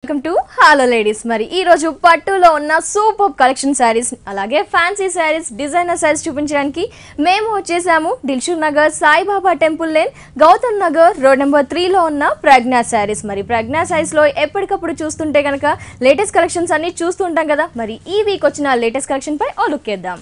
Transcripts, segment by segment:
Welcome to hello ladies మరి ఈ రోజు పట్టులో ఉన్న సూపర్ కలెక్షన్ శారీస్ అలాగే ఫ్యాన్సీ శారీస్ డిజైనర్ శారీస్ చూపించడానికి మేము వచ్చేసాము Dilsukh Nagar Saibaba temple lane Gautam Nagar road number త్రీలో ఉన్న ప్రజ్ఞా శారీస్ మరి ప్రజ్ఞా శారీస్ లో ఎప్పటికప్పుడు చూస్తుంటే కనుక లేటెస్ట్ కలెక్షన్స్ అన్ని చూస్తూ ఉంటాం కదా మరి ఈ వీక్ వచ్చిన లేటెస్ట్ కలెక్షన్ పై ఓ లుక్ వేద్దాం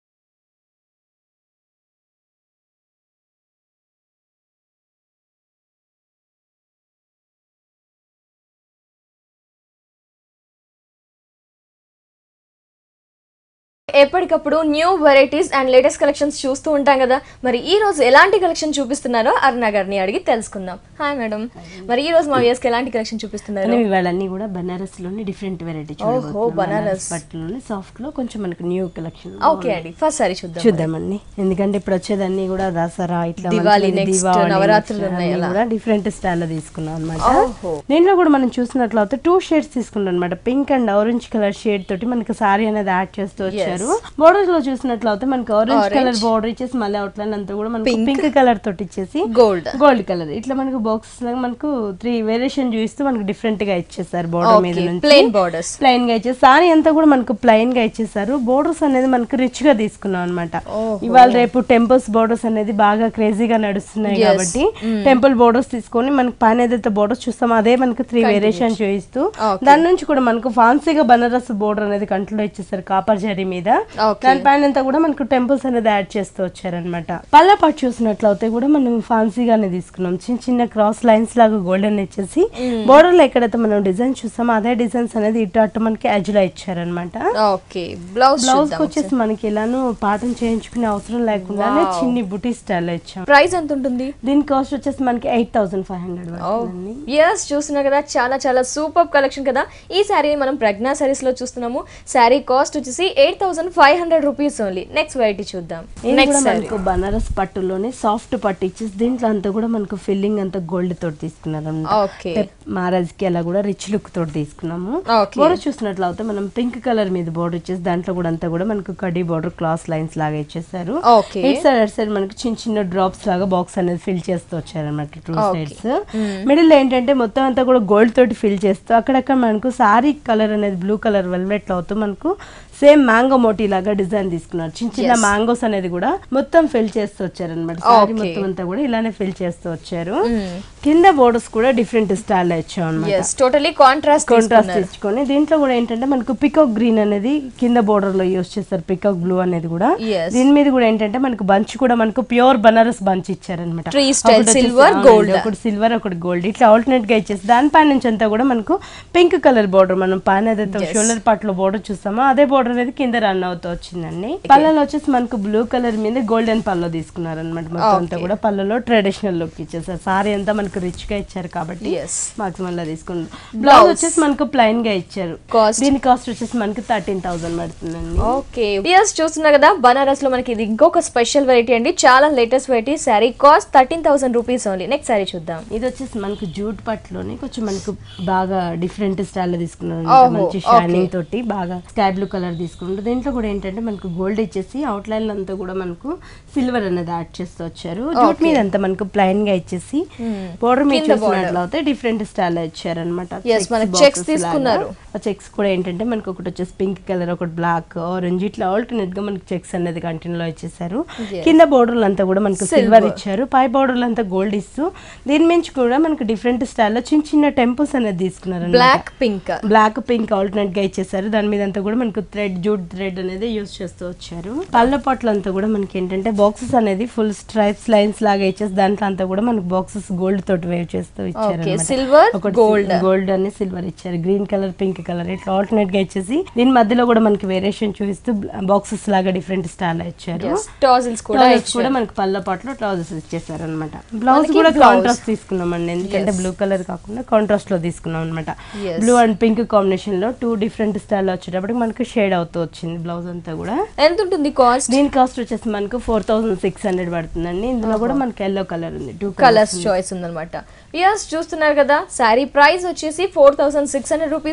ఎప్పటికప్పుడు new varieties and latest collections చూస్తూ ఉంటాం కదా మరి ఈ రోజు ఎలాంటి కలెక్షన్ చూపిస్తున్నారో అరుణ గారిని అడిగి తెలుసుకుందాం హాయ్ మేడం మరి ఈ రోజు మా వ్యూస్ కి ఎలాంటి కలెక్షన్ చూపిస్తున్నారు మనం ఇవాళ అన్ని కూడా బనారస్ లోని డిఫరెంట్ వెరైటీ ఓహో, బనారస్. పట్టులోని సాఫ్ట్ లో కొంచెం మనకు న్యూ కలెక్షన్ ఓకే అండి ఫస్ట్ సారీ చూద్దాం చూద్దామండి ఎందుకంటే ఇప్పుడు వచ్చేదన్ని కూడా దసరా ఇట్లా దివాళీ, మంచిగా next దివాళీ, నవరాత్రులు next ఉన్నాయి అన్ని అలా. కూడా డిఫరెంట్ స్టైల్ లో తీసుకున్నాం అనమాట ఓహో. దీంట్లో కూడా మనం చూసినట్లయితే టూ షేడ్స్ తీసుకున్నాం అనమాట pink and orange colour shade తోటి మనకి సారీ అనేది యాడ్ చేస్తూ వచ్చారు బోర్డర్ లో చూసినట్లయితే మనకి ఆరెంజ్ కలర్ బోర్డర్ ఇచ్చేసి మళ్ళీ అవుట్లైన్ అంతా కూడా మనకి పింక్ కలర్ తోటి ఇచ్చేసి గోల్డ్ గోల్డ్ కలర్ ఇట్లా మనకు బాక్స్ లాగా మనకు త్రీ వేరియేషన్ చూపిస్తూ మనకు డిఫరెంట్ గా ఇచ్చేసారు బోర్డర్ మీద నుంచి ప్లెయిన్ బార్డర్స్ ప్లెయిన్ గా ఇచ్చేసి సారీ అంతా కూడా మనకు ప్లెయిన్ గా ఇచ్చేసారు బోర్డర్స్ అనేది మనకు రిచ్ గా తీసుకున్నాం అనమాట ఇవాళ రేపు టెంపుల్స్ బోర్డర్స్ అనేది బాగా క్రేజీగా నడుస్తున్నాయి కాబట్టి టెంపుల్ బోర్డర్స్ తీసుకొని మనకి పైన ఏదైతే బోర్డర్స్ చూస్తామో అదే మనకు త్రీ వేరియేషన్ చూపిస్తూ దాని నుంచి కూడా మనకు ఫాన్సీగా బనారస్ బోర్డర్ అనేది కంట్లో ఇచ్చేసారు కాపర్ జరీ మీద ఓకే దాని పైన అంతా కూడా మనకు టెంపుల్స్ అనేది యాడ్ చేస్తూ వచ్చారనమాట పళ్ళ పాటు చూసినట్లయితే కూడా మనం ఫాన్సీగానే తీసుకున్నాం చిన్న చిన్న క్రాస్ లైన్స్ లాగా గోల్డెన్ ఇచ్చేసి బోర్డర్ లో ఎక్కడైతే మనం డిజైన్ చూస్తామో అదే డిజైన్స్ అనేది ఇటు అటు మనకి edge లో ఇచ్చారనమాట ఓకే బ్లౌజ్ బ్లౌజ్ వచ్చేసి మనకి ఇలాను పాటం చేయించుకునే అవసరం లేకుండానే చిన్ని బుటీ స్టైల్ ఇచ్చాం ప్రైస్ ఎంత ఉంటుంది దీని కాస్ట్ వచ్చేసి మనకి ఎయిట్ థౌసండ్ ఫైవ్ హండ్రెడ్ పడుతుందండి ఎస్ చూస్తున్నారు కదా చాలా చాలా సూపర్ కలెక్షన్ కదా ఈ శారీని మనం ప్రజ్ఞా శారీస్ లో చూస్తున్నాము శారీ కాస్ట్ వచ్చేసి eight thousand five hundred rupees only next variety చూద్దాం ఇది కూడా నెక్స్ట్ శారీ మనకు బనారస్ పట్టులోనే సాఫ్ట్ పట్టు ఇచ్చేసి దీంట్లో అంతా కూడా మనకు ఫిల్లింగ్ అంతా గోల్డ్ తోటి తీసుకున్నారు ఓకే మహారాజ్ కి అలా కూడా రిచ్ లుక్ తోటి తీసుకున్నాము ఓకే బోర్డర్ చూసినట్లయితే మనం పింక్ కలర్ మీద బోర్డర్ ఇచ్చేసి దాంట్లో కూడా అంతా కూడా మనకు కడ్డీ బోర్డర్ క్లాస్ లైన్స్ లాగా ఇచ్చేసారు ఓకే ఇట్ సైడ్ అట్ సైడ్ మనకి చిన్న చిన్న డ్రాప్స్ లాగా బాక్స్ అనేది ఫిల్ చేస్తూ వచ్చారన్నమాట టూ సైడ్స్ మిడిల్ ఏంటంటే మొత్తం అంతా కూడా గోల్డ్ తోటి ఫిల్ చేస్తూ అక్కడక్కడ మనకు సారీ కలర్ అనేది బ్లూ కలర్ వెల్వెట్ అవుతూ మనకు సేమ్ మ్యాంగో మోటీ లాగా డిజైన్ తీసుకున్నారు చిన్న చిన్న మ్యాంగోస్ అనేది కూడా మొత్తం ఫిల్ చేస్తూ వచ్చారనమాట సారీ Okay. మొత్తం అంతా కూడా ఇలానే ఫిల్ చేస్తూ వచ్చారు కింద బోర్డర్స్ కూడా డిఫరెంట్ స్టైల్ ఇచ్చాం అనమాట ఎస్ టోటలీ కాంట్రాస్ట్ కాంట్రాస్ట్ ఇచ్చుకొని దీంట్లో కూడా ఏంటంటే మనకు పికాక్ గ్రీన్ అనేది కింద బోర్డర్ లో యూస్ చేస్తారు పికాక్ బ్లూ అనేది కూడా Yes. దీని మీద కూడా ఏంటంటే మనకు బంచ్ కూడా మనకు ప్యూర్ బనారస్ బంచ్ ఇచ్చారనమాట Tree style, silver, gold. ఒకటి సిల్వర్ ఒకటి గోల్డ్ ఇట్లా ఆల్టర్నేట్ గా ఇచ్చేసి దానిపైన నుంచి అంతా కూడా మనకు పింక్ కలర్ బోర్డర్ మనం పైన ఏదైతే షోల్డర్ పార్ట్ లో బోర్డర్ చూస్తామో అదే బోర్డర్ అనేది కింద రన్ అవుతూ వచ్చిందండి పళ్ళలో వచ్చేసి మనకు బ్లూ కలర్ మీద గోల్డెన్ పళ్ళు తీసుకున్నారు అనమాట మొత్తం అంతా కూడా పళ్ళలో ట్రెడిషనల్ లుక్ ఇచ్చేసారు సారీ అంతా మనకు రిచ్ గా ఇచ్చారు కాబట్టి ఎస్ మాక్సిమం లా తీసుకున్నాం బ్లౌజ్ వచ్చేసి మనకు ప్లెయిన్ గా ఇచ్చారు కాస్ట్ దీని కాస్ట్ వచ్చేసి మనకి థర్టీన్ థౌసండ్ పడుతుందండి ఓకే ఎస్ చూస్తున్నారు కదా బనారస్ లో మనకి ఇది ఇంకొక స్పెషల్ వెరైటీ అండి చాలా latest variety sari cost thirteen thousand rupees only next sari చూద్దాం ఇది వచ్చేసి మనకు జూట్ పట్టులోని కొంచెం మనకు బాగా డిఫరెంట్ స్టైల్ లో తీసుకున్నారు ఓహో, మంచి షైనింగ్ తోటి బాగా స్కై బ్లూ కలర్ తీసుకున్నారు దీంట్లో కూడా ఏంటంటే మనకు గోల్డ్ ఇచ్చేసి అవుట్ లైన్ అంతా కూడా మనకు సిల్వర్ అనేది యాడ్ చేస్తూ వచ్చారు జూట్ మీద అంతా మనకు ప్లెయిన్ గా ఇచ్చేసి బోర్డర్ మీద చూసినట్లయితే డిఫరెంట్ స్టైల్ ఇచ్చారనమాట Yes, మనకు checks తీసుకున్నారు. ఆ చెక్స్ కూడా ఏంటంటే మనకు ఒకటి వచ్చేసి పింక్ కలర్ ఒకటి బ్లాక్ ఆరెంజ్ ఇట్లా ఆల్టర్నేట్ గా మనకి చెక్స్ అనేది కంటిన్యూ లో ఇచ్చేసారు కింద బోర్డర్ అంతా కూడా మనకు సిల్వర్ ఇచ్చారు పై బోర్డర్ అంతా గోల్డ్ ఇస్తూ దీని నుంచి కూడా మనకు డిఫరెంట్ స్టైల్లో చిన్న చిన్న టెంపుల్స్ అనేది తీసుకున్నారు black pink black pink alternate గా ఇచ్చేసారు దాని మీద అంతా కూడా మనకు థ్రెడ్ జూట్ థ్రెడ్ అనేది యూస్ చేస్తూ వచ్చారు పళ్ళ పొట్లు అంతా కూడా మనకి ఏంటంటే బాక్సెస్ అనేది ఫుల్ స్ట్రైప్స్ లైన్స్ లాగా ఇచ్చేసి దాంట్లో అంతా కూడా మనకు బాక్సెస్ గోల్డ్ తోటి వేవ్ చేస్తూ ఇచ్చారు ఓకే అన్నమాట. సిల్వర్ ఒకటి గోల్డ్ గోల్డ్ అని సిల్వర్ ఇచ్చారు గ్రీన్ కలర్ పింక్ కలర్ ఇట్లా ఆల్టర్నేట్ గా ఇచ్చేసి దీని మధ్యలో కూడా మనకి వేరియేషన్ చూపిస్తూ బాక్సెస్ లాగా డిఫరెంట్ స్టైల్ ఇచ్చారు టాజిల్స్ కూడా ట్రౌజర్స్ కూడా మనకి పళ్ళ పాటలో ట్రౌజర్స్ ఇచ్చేసారు అనమాట బ్లౌజ్ కూడా కాంట్రాస్ట్ తీసుకున్నామండి ఎందుకంటే బ్లూ కలర్ కాకుండా కాంట్రాస్ట్ లో తీసుకున్నాం అనమాట Yes. Blue and pink combination లో టూ డిఫరెంట్ స్టైల్ వచ్చేటప్పటికి మనకి షేడ్ అవుతూ వచ్చింది బ్లౌజ్ అంతా కూడా ఎంత ఉంటుంది కాస్ట్ దీని కాస్ట్ వచ్చేసి మనకు ఫోర్ థౌసండ్ సిక్స్ హండ్రెడ్ పడుతుందండి ఇందులో కూడా మనకి ఎల్లో కలర్ ఉంది టూ కలర్స్ చాయిస్ ఉందన్నమాట ఇయర్స్ చూస్తున్నారు కదా శారీ ప్రైస్ వచ్చేసి four thousand six hundred rupees only ఈ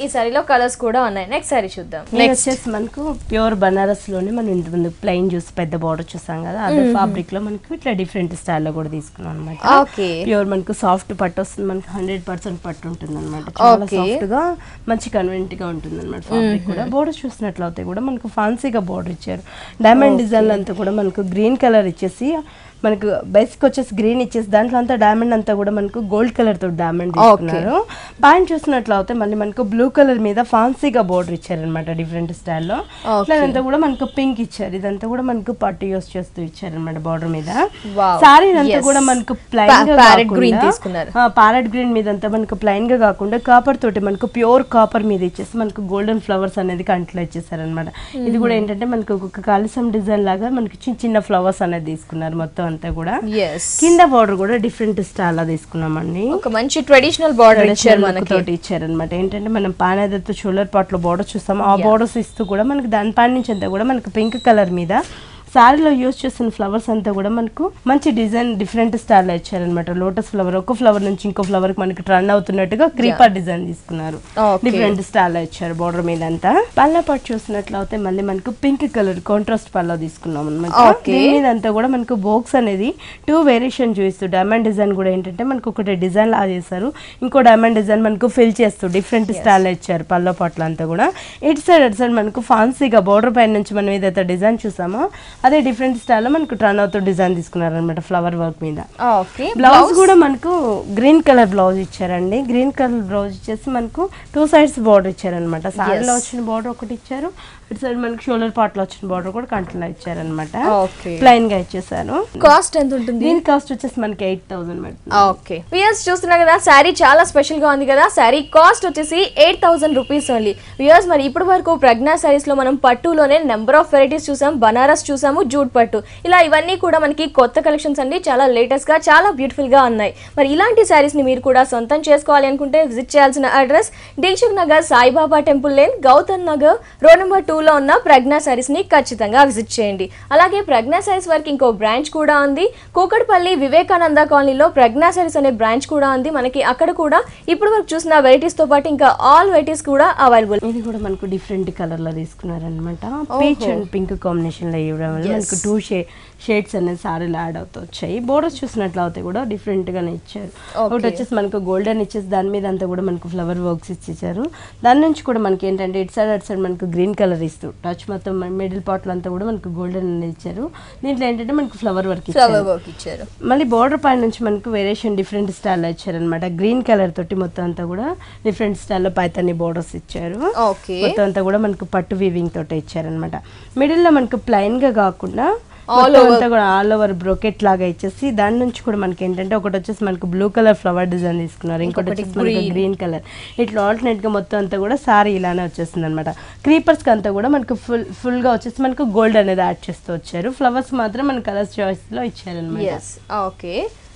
ఈ సారీలో కలర్స్ కూడా ఉన్నాయి నెక్స్ట్ సారీ చూద్దాం ఇది వచ్చేసి మనకు ప్యూర్ బనారస్ లోనే మనం ఇంత ముందు ప్లెయిన్ చూసి పెద్ద బార్డర్ చూసాం కదా అదే ఫ్యాబ్రిక్ లో మనకు ఇట్లా డిఫరెంట్ స్టైల్లో కూడా తీసుకున్నాం అనమాట ఓకే ప్యూర్ మనకు సాఫ్ట్ పట్టు వస్తుంది మనకు హండ్రెడ్ పర్సెంట్ పట్టు ఉంటుంది అనమాట చాలా Okay. సాఫ్ట్ గా మంచి కన్వెంట్ గా ఉంటుంది అనమాట ఫ్యాబ్రిక్ కూడా బోర్డర్ చూసినట్లయితే కూడా మనకు ఫ్యాన్సీగా బోర్డర్ ఇచ్చారు డైమండ్ డిజైన్ అంతా కూడా మనకు గ్రీన్ కలర్ ఇచ్చేసి మనకు బేసిక్ వచ్చేసి గ్రీన్ ఇచ్చేసి దాంట్లో అంతా డైమండ్ అంతా కూడా మనకు గోల్డ్ కలర్ తో డైమండ్ తీసుకున్నారు ప్యాంట్ చూసినట్లయితే మళ్ళీ మనకు బ్లూ కలర్ మీద ఫ్యాన్సీగా బోర్డర్ ఇచ్చారనమాట డిఫరెంట్ స్టైల్లో Okay. ఇదంతా కూడా మనకు పింక్ ఇచ్చారు ఇదంతా కూడా మనకు పట్టు యూస్ చేస్తూ ఇచ్చారనమాట బోర్డర్ మీద Wow. సారీ అంతా Yes. కూడా మనకు Pa- ప్లైన్ గా parrot green కాకుండా- తీసుకున్నారు. ఆ, పారెట్ గ్రీన్ మీద అంతా మనకు ప్లైన్ గా కాకుండా కాపర్ తోటి మనకు ప్యూర్ కాపర్ మీద ఇచ్చేసి మనకు గోల్డెన్ ఫ్లవర్స్ అనేది కంట్లో ఇచ్చేసారనమాట ఇది కూడా ఏంటంటే మనకు ఒక కాలిసం డిజైన్ లాగా మనకి చిన్న చిన్న ఫ్లవర్స్ అనేది తీసుకున్నారు మొత్తం అంతా కూడా ఎస్ కింద బార్డర్ కూడా డిఫరెంట్ స్టైల్ లా తీసుకున్నామండి ఒక మంచి ట్రెడిషనల్ బార్డర్ ఇచ్చారు మనకి తోటి ఇచ్చారనమాట ఏంటంటే మనం పానేదతో షోల్డర్ పార్ట్ లో బార్డర్ చూస్తాము ఆ బార్డర్స్ ఇస్తూ కూడా మనకి దాని పైన నుంచి అంతా కూడా మనకి పింక్ కలర్ మీద శారీలో యూస్ చేసిన ఫ్లవర్స్ అంతా కూడా మనకు మంచి డిజైన్ డిఫరెంట్ స్టైల్లో ఇచ్చారనమాట లోటస్ ఫ్లవర్ ఒక ఫ్లవర్ నుంచి ఇంకో ఫ్లవర్ మనకి రన్ అవుతున్నట్టుగా క్రీపర్ డిజైన్ తీసుకున్నారు Okay. డిఫరెంట్ స్టైల్లో ఇచ్చారు బార్డర్ మీద అంతా పళ్ళ పాటు చూసినట్లయితే మళ్ళీ మనకు పింక్ కలర్ కాంట్రాస్ట్ పళ్ళ తీసుకున్నాం అనమాట Okay. దీని మీద అంతా కూడా మనకు బోక్స్ అనేది టూ వేరియేషన్ చూపిస్తూ డైమండ్ డిజైన్ కూడా ఏంటంటే మనకు ఒకటి డిజైన్ లా చేశారు ఇంకో డైమండ్ డిజైన్ మనకు ఫిల్ చేస్తూ డిఫరెంట్ స్టైల్ ఇచ్చారు పళ్ళ పాటలు అంతా కూడా ఇటు సైడ్ అటు సైడ్ మనకు ఫాన్సీగా బోర్డర్ పైన నుంచి మనం ఏదైతే డిజైన్ చూసామో అదే డిఫరెంట్ స్టైల్లో మనకు టర్న్ అవుతూ డిజైన్ తీసుకున్నారు అనమాట ఫ్లవర్ వర్క్ మీద ఓకే బ్లౌజ్ కూడా మనకు గ్రీన్ కలర్ బ్లౌజ్ ఇచ్చారండి గ్రీన్ కలర్ బ్లౌజ్ ఇచ్చేసి మనకు టూ సైడ్స్ బార్డర్ ఇచ్చారనమాట సారీలో వచ్చిన బార్డర్ ఒకటి ఇచ్చారు ఇటు సైడ్ మనకి షోల్డర్ పార్ట్ లో వచ్చిన బార్డర్ కూడా కంటిలో ఇచ్చారనమాట ఓకే ప్లైన్ గా ఇచ్చేసారు కాస్ట్ ఎంత ఉంటుంది దీని కాస్ట్ వచ్చేసి మనకి ఎయిట్ థౌసండ్ పడుతుంది ఓకే వియర్స్ చూస్తున్నా కదా శారీ చాలా స్పెషల్ గా ఉంది కదా శారీ కాస్ట్ వచ్చేసి eight thousand rupees only viewers మరి ఇప్పటి వరకు ప్రజ్ఞా శారీస్ లో మనం పట్టులోనే నెంబర్ ఆఫ్ వెరైటీస్ చూసాం బనారస్ చూసాము జూట్ పట్టు ఇలా ఇవన్నీ కూడా మనకి కొత్త కలెక్షన్స్ అండి చాలా లేటెస్ట్ గా చాలా బ్యూటిఫుల్ గా ఉన్నాయి మరి ఇలాంటి శారీస్ ని మీరు కూడా సొంతం చేసుకోవాలి అనుకుంటే విజిట్ చేయాల్సిన address Dilsukh Nagar Saibaba temple lane Gautam Nagar road number two లో ఉన్న ప్రజ్ఞా శారీస్ ని ఖచ్చితంగా విజిట్ చేయండి అలాగే ప్రజ్ఞా శారీస్ వరకు ఇంకో బ్రాంచ్ కూడా ఉంది కూకట్పల్లి వివేకానంద కాలనీలో ప్రజ్ఞా శారీస్ అనే బ్రాంచ్ కూడా ఉంది మనకి అక్కడ కూడా ఇప్పుడు వరకు చూసిన వెరైటీస్ తో పాటు ఇంకా ఆల్ వెరైటీస్ కూడా అవైలబుల్ ఇది కూడా మనకు డిఫరెంట్ కలర్ లో తీసుకున్నారనమాట పీచ్ అండ్ పింక్ కాంబినేషన్ లో ఇవ్వడం వల్ల మనకు టూ షే షేడ్స్ అనేది సారీలు యాడ్ అవుతూ వచ్చాయి బోర్డర్స్ చూసినట్లయితే కూడా డిఫరెంట్ గానే ఇచ్చారు ఒకటి వచ్చేసి మనకు గోల్డెన్ ఇచ్చేసి దాని మీద అంతా కూడా మనకు ఫ్లవర్ వర్క్స్ ఇచ్చేసారు దాని నుంచి కూడా మనకి ఏంటంటే ఇటు సైడ్ అటు సైడ్ మనకు గ్రీన్ కలర్ ఇస్తూ టచ్ మొత్తం మిడిల్ పార్ట్ అంతా కూడా మనకు గోల్డెన్ అనేది ఇచ్చారు దీంట్లో ఏంటంటే మనకు ఫ్లవర్ వర్క్ ఇచ్చారు ఫ్లవర్ వర్క్ ఇచ్చారు మళ్ళీ బార్డర్ పైన నుంచి మనకు వేరియేషన్ డిఫరెంట్ స్టైల్లో ఇచ్చారనమాట గ్రీన్ కలర్ తోటి మొత్తం అంతా కూడా డిఫరెంట్ స్టైల్లో పైతని బోర్డర్స్ ఇచ్చారు ఓకే మొత్తం అంతా కూడా మనకు పట్టు వీవింగ్ తోటి ఇచ్చారనమాట మిడిల్ లో మనకు ప్లైన్ గా కాకుండా All మొత్తం అంతా కూడా ఆల్ ఓవర్ బ్రోకెట్ లాగా ఇచ్చేసి దాని నుంచి కూడా మనకి ఏంటంటే ఒకటి వచ్చేసి మనకు బ్లూ కలర్ ఫ్లవర్ డిజైన్ తీసుకున్నారు ఇంకోటి వచ్చేసి మనకి గ్రీన్ కలర్ ఇట్లా ఆల్టర్నేట్ గా మొత్తం అంతా కూడా సారీ ఇలానే వచ్చేస్తుంది అనమాట క్రీపర్స్ కి అంతా కూడా మనకు ఫుల్ ఫుల్ గా వచ్చేసి మనకు గోల్డ్ అనేది యాడ్ చేస్తూ వచ్చారు ఫ్లవర్స్ మాత్రం మన కలర్స్ చాయిస్ లో ఇచ్చారనమాట ఎస్ ఓకే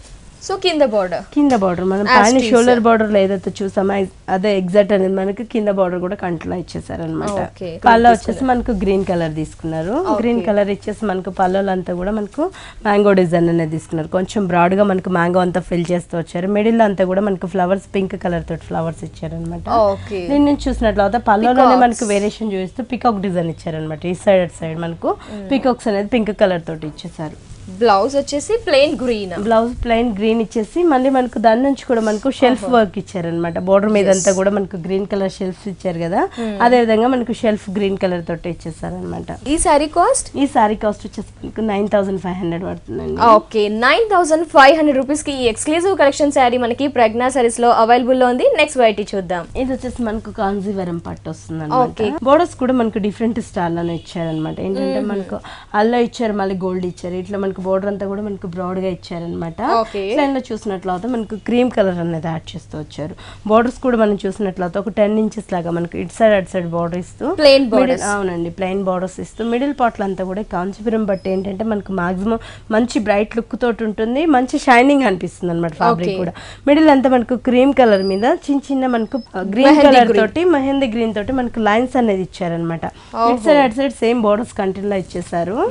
సో కింద బార్డర్ కింద బార్డర్ మనం As పైన it is. షోల్డర్ బార్డర్ లో ఏదైతే చూసామో ఎగ్- అదే ఎగ్జాక్ట్ అనేది మనకి కింద బార్డర్ కూడా కంట్లో ఇచ్చేసారనమాట Okay. పళ్ళు వచ్చేసి మనకు గ్రీన్ కలర్ తీసుకున్నారు గ్రీన్ కలర్ ఇచ్చేసి మనకు పళ్ళలో అంతా కూడా మనకు మ్యాంగో డిజైన్ అనేది తీసుకున్నారు కొంచెం బ్రాడ్ గా మనకు మ్యాంగో అంతా ఫిల్ చేస్తూ వచ్చారు మిడిల్ అంతా కూడా మనకు ఫ్లవర్స్ పింక్ కలర్ తోటి ఫ్లవర్స్ ఇచ్చారనమాట ఓకే దీని నుంచి చూసినట్లయితే పళ్ళలోనే మనకు వేరియేషన్ చూపిస్తూ పికాక్ డిజైన్ ఇచ్చారనమాట ఈ సైడ్ అటు సైడ్ మనకు పికాక్స్ అనేది పింక్ కలర్ తోటి ఇచ్చేసారు బ్లౌజ్ వచ్చేసి plain green blouse plain green ఇచ్చేసి మళ్ళీ మనకు దాని నుంచి కూడా మనకు షెల్ఫ్ వర్క్ ఇచ్చారనమాట బోర్డర్ మీద అంతా కూడా మనకు గ్రీన్ కలర్ షెల్ఫ్ ఇచ్చారు కదా అదే విధంగా మనకు షెల్ఫ్ గ్రీన్ కలర్ తోటి ఇచ్చేసారనమాట ఈ శారీ కాస్ట్ ఈ సారీ కాస్ట్ వచ్చేసి మనకు నైన్ థౌసండ్ ఫైవ్ హండ్రెడ్ పడుతుందండి okay nine thousand five hundred rupees కి ఈ ఎక్స్క్లూజివ్ కలెక్షన్ శారీ మనకి ప్రజ్ఞా సారీస్ లో అవైలబుల్ లో ఉంది నెక్స్ట్ వెరైటీ చూద్దాం ఇది వచ్చేసి మనకు కాంజీవరం పట్టు వస్తుంది Okay. అనమాట బోర్డర్స్ కూడా మనకు డిఫరెంట్ స్టైల్ లోనే ఇచ్చారనమాట ఏంటంటే మనకు అల్లో ఇచ్చారు మళ్ళీ గోల్డ్ ఇచ్చారు ఇట్లా మనకు బోర్డర్ అంతా కూడా మనకు బ్రాడ్ గా ఇచ్చారనమాట Okay. ప్లైన్ లో చూసినట్లయితే మనకు క్రీమ్ కలర్ అనేది యాడ్ చేస్తూ వచ్చారు బోర్డర్స్ కూడా మనం చూసినట్లయితే ఒక టెన్ ఇంచెస్ లాగా మనకు ఇటు సైడ్ అటు సైడ్ బార్డర్ ఇస్తూ Plain middle- borders. అవునండి ప్లెయిన్ బార్డర్స్ ఇస్తూ మిడిల్ పార్ట్లు అంతా కూడా కాంచీపురం బట్టి ఏంటంటే మనకు మాక్సిమం మంచి బ్రైట్ లుక్ తోటి ఉంటుంది మంచి షైనింగ్ అనిపిస్తుంది అనమాట ఫ్యాబ్రిక్ Okay. కూడా మిడిల్ అంతా మనకు క్రీమ్ కలర్ మీద చిన్న చిన్న మనకు గ్రీన్ మెహందీ కలర్ green. తోటి మెహందీ గ్రీన్ తోటి మనకు లైన్స్ అనేది ఇచ్చారనమాట ఇటు సైడ్ అటు సైడ్ సేమ్ బోర్డర్స్ కంటిన్యూలో ఇచ్చేసారు ఎస్